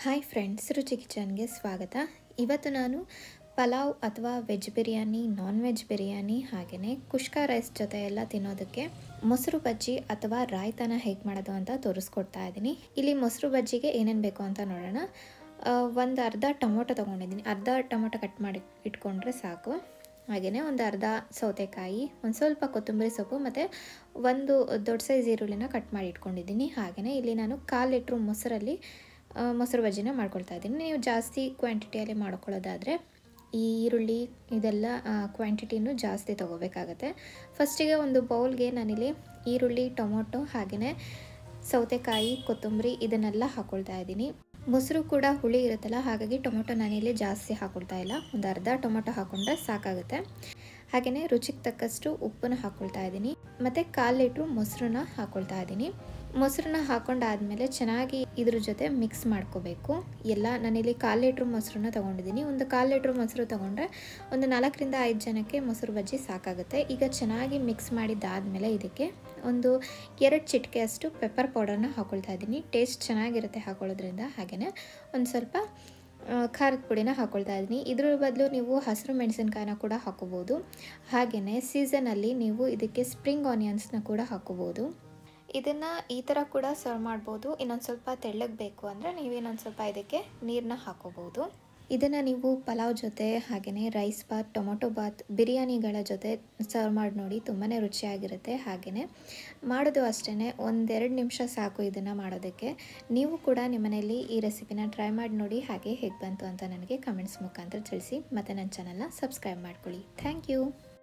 hi friends ರುಚಿ ಕಿಚನ್ಗೆ ಸ್ವಾಗತ ಇವತ್ತು ನಾನು ಪಲಾವ್ ಅಥವಾ veg biryani non veg biryani ಹಾಗೆಯೇ ಕುಷ್ಕ ರೈಸ್ ಜೊತೆ ಎಲ್ಲ ತಿನ್ನೋದಕ್ಕೆ ಮೊಸರು ಬಜ್ಜಿ ಅಥವಾ ರಾಯ್ತನ ಹೇಗೆ ಮಾಡೋದು ಅಂತ ತೋರಿಸ್ಕೊಡ್ತಾ ಇದ್ದೀನಿ ಇಲ್ಲಿ ಮೊಸರು ಬಜ್ಜಿಗೆ ಏನೇನು ಬೇಕು ಅಂತ ನೋಡೋಣ ಒಂದು ಅರ್ಧ ಟೊಮೊಟೊ ತೊಗೊಂಡಿದ್ದೀನಿ ಅರ್ಧ ಟೊಮೊಟೊ ಕಟ್ ಮಾಡಿ ಇಟ್ಕೊಂಡ್ರೆ ಸಾಕು ಹಾಗೆಯೇ ಒಂದು ಅರ್ಧ ಸೌತೆಕಾಯಿ ಒಂದು ಸ್ವಲ್ಪ ಕೊತ್ತಂಬರಿ ಸೊಪ್ಪು ಮತ್ತು ಒಂದು ದೊಡ್ಡ ಸೈಜ್ ಈರುಳ್ಳಿನ ಕಟ್ ಮಾಡಿ ಇಟ್ಕೊಂಡಿದ್ದೀನಿ ಹಾಗೆಯೇ ಇಲ್ಲಿ ನಾನು ಕಾಲು ಲೀಟ್ರ್ ಮೊಸರಲ್ಲಿ ಆ, ಮೊಸರು ಬಜ್ಜಿನ ಮಾಡ್ಕೊಳ್ತಾ ಇದ್ದೀನಿ ನೀವು ಜಾಸ್ತಿ ಕ್ವಾಂಟಿಟಿಯಲ್ಲಿ ಮಾಡ್ಕೊಳ್ಳೋದಾದರೆ ಈ ಈರುಳ್ಳಿ ಇದೆಲ್ಲ ಕ್ವಾಂಟಿಟಿನೂ ಜಾಸ್ತಿ ತೊಗೋಬೇಕಾಗತ್ತೆ ಫಸ್ಟಿಗೆ ಒಂದು ಬೌಲ್ಗೆ ನಾನಿಲ್ಲಿ ಈರುಳ್ಳಿ ಟೊಮೊಟೊ ಹಾಗೆಯೇ ಸೌತೆಕಾಯಿ ಕೊತ್ತಂಬರಿ ಇದನ್ನೆಲ್ಲ ಹಾಕ್ಕೊಳ್ತಾ ಇದ್ದೀನಿ ಮೊಸರು ಕೂಡ ಹುಳಿ ಇರುತ್ತಲ್ಲ ಹಾಗಾಗಿ ಟೊಮೊಟೊ ನಾನಿಲ್ಲಿ ಜಾಸ್ತಿ ಹಾಕ್ಕೊಳ್ತಾ ಇಲ್ಲ ಒಂದು ಅರ್ಧ ಟೊಮೊಟೊ ಹಾಕ್ಕೊಂಡ್ರೆ ಸಾಕಾಗುತ್ತೆ ಹಾಗೆಯೇ ರುಚಿಗೆ ತಕ್ಕಷ್ಟು ಉಪ್ಪನ್ನು ಹಾಕ್ಕೊಳ್ತಾ ಇದ್ದೀನಿ ಮತ್ತು ಕಾಲು ಲೀಟ್ರು ಮೊಸರನ್ನ ಹಾಕ್ಕೊಳ್ತಾ ಇದ್ದೀನಿ ಮೊಸರನ್ನ ಹಾಕೊಂಡಾದ್ಮೇಲೆ ಚೆನ್ನಾಗಿ ಇದ್ರ ಜೊತೆ ಮಿಕ್ಸ್ ಮಾಡ್ಕೋಬೇಕು ಎಲ್ಲ ನಾನಿಲ್ಲಿ ಕಾಲು ಲೀಟ್ರ್ ಮೊಸರನ್ನ ತೊಗೊಂಡಿದ್ದೀನಿ ಒಂದು ಕಾಲು ಲೀಟ್ರ್ ಮೊಸರು ತೊಗೊಂಡ್ರೆ ಒಂದು ನಾಲ್ಕರಿಂದ ಐದು ಜನಕ್ಕೆ ಮೊಸರು ಬಜ್ಜಿ ಸಾಕಾಗುತ್ತೆ ಈಗ ಚೆನ್ನಾಗಿ ಮಿಕ್ಸ್ ಮಾಡಿದ್ದಾದಮೇಲೆ ಇದಕ್ಕೆ ಒಂದು ಎರಡು ಚಿಟಿಕೆಯಷ್ಟು ಪೆಪ್ಪರ್ ಪೌಡರ್ನ ಹಾಕ್ಕೊಳ್ತಾ ಇದ್ದೀನಿ ಟೇಸ್ಟ್ ಚೆನ್ನಾಗಿರುತ್ತೆ ಹಾಕೊಳ್ಳೋದ್ರಿಂದ ಹಾಗೆಯೇ ಒಂದು ಸ್ವಲ್ಪ ಆ, ಖಾರದ ಪುಡಿನ ಹಾಕ್ಕೊಳ್ತಾ ಇದ್ದೀನಿ ಇದ್ರ ಬದಲು ನೀವು ಹಸಿರು ಮೆಣಸಿನ್ಕಾಯಿನ ಕೂಡ ಹಾಕೋಬೋದು ಹಾಗೆಯೇ ಸೀಸನಲ್ಲಿ ನೀವು ಇದಕ್ಕೆ ಸ್ಪ್ರಿಂಗ್ ಆನಿಯನ್ಸ್ನ ಕೂಡ ಹಾಕೋಬೋದು ಇದನ್ನು ಈ ಥರ ಕೂಡ ಸರ್ವ್ ಮಾಡ್ಬೋದು ಇನ್ನೊಂದು ಸ್ವಲ್ಪ ತೆಳ್ಳಗೆ ಬೇಕು ಅಂದರೆ ನೀವು ಇನ್ನೊಂದು ಸ್ವಲ್ಪ ಇದಕ್ಕೆ ನೀರನ್ನ ಹಾಕೋಬೋದು ಇದನ್ನು ನೀವು ಪಲಾವ್ ಜೊತೆ ಹಾಗೆಯೇ ರೈಸ್ ಬಾತ್ ಟೊಮೊಟೊ ಬಾತ್ ಬಿರಿಯಾನಿಗಳ ಜೊತೆ ಸರ್ವ್ ಮಾಡಿ ನೋಡಿ ತುಂಬಾ ರುಚಿಯಾಗಿರುತ್ತೆ ಹಾಗೆಯೇ ಮಾಡೋದು ಅಷ್ಟೇ ಒಂದೆರಡು ನಿಮಿಷ ಸಾಕು ಇದನ್ನು ಮಾಡೋದಕ್ಕೆ ನೀವು ಕೂಡ ನಿಮ್ಮನೇಲಿ ಈ ರೆಸಿಪಿನ ಟ್ರೈ ಮಾಡಿ ನೋಡಿ ಹಾಗೆ ಹೇಗೆ ಬಂತು ಅಂತ ನನಗೆ ಕಮೆಂಟ್ಸ್ ಮುಖಾಂತರ ತಿಳಿಸಿ ಮತ್ತು ನನ್ನ ಚಾನಲ್ನ ಸಬ್ಸ್ಕ್ರೈಬ್ ಮಾಡ್ಕೊಳ್ಳಿ ಥ್ಯಾಂಕ್ ಯು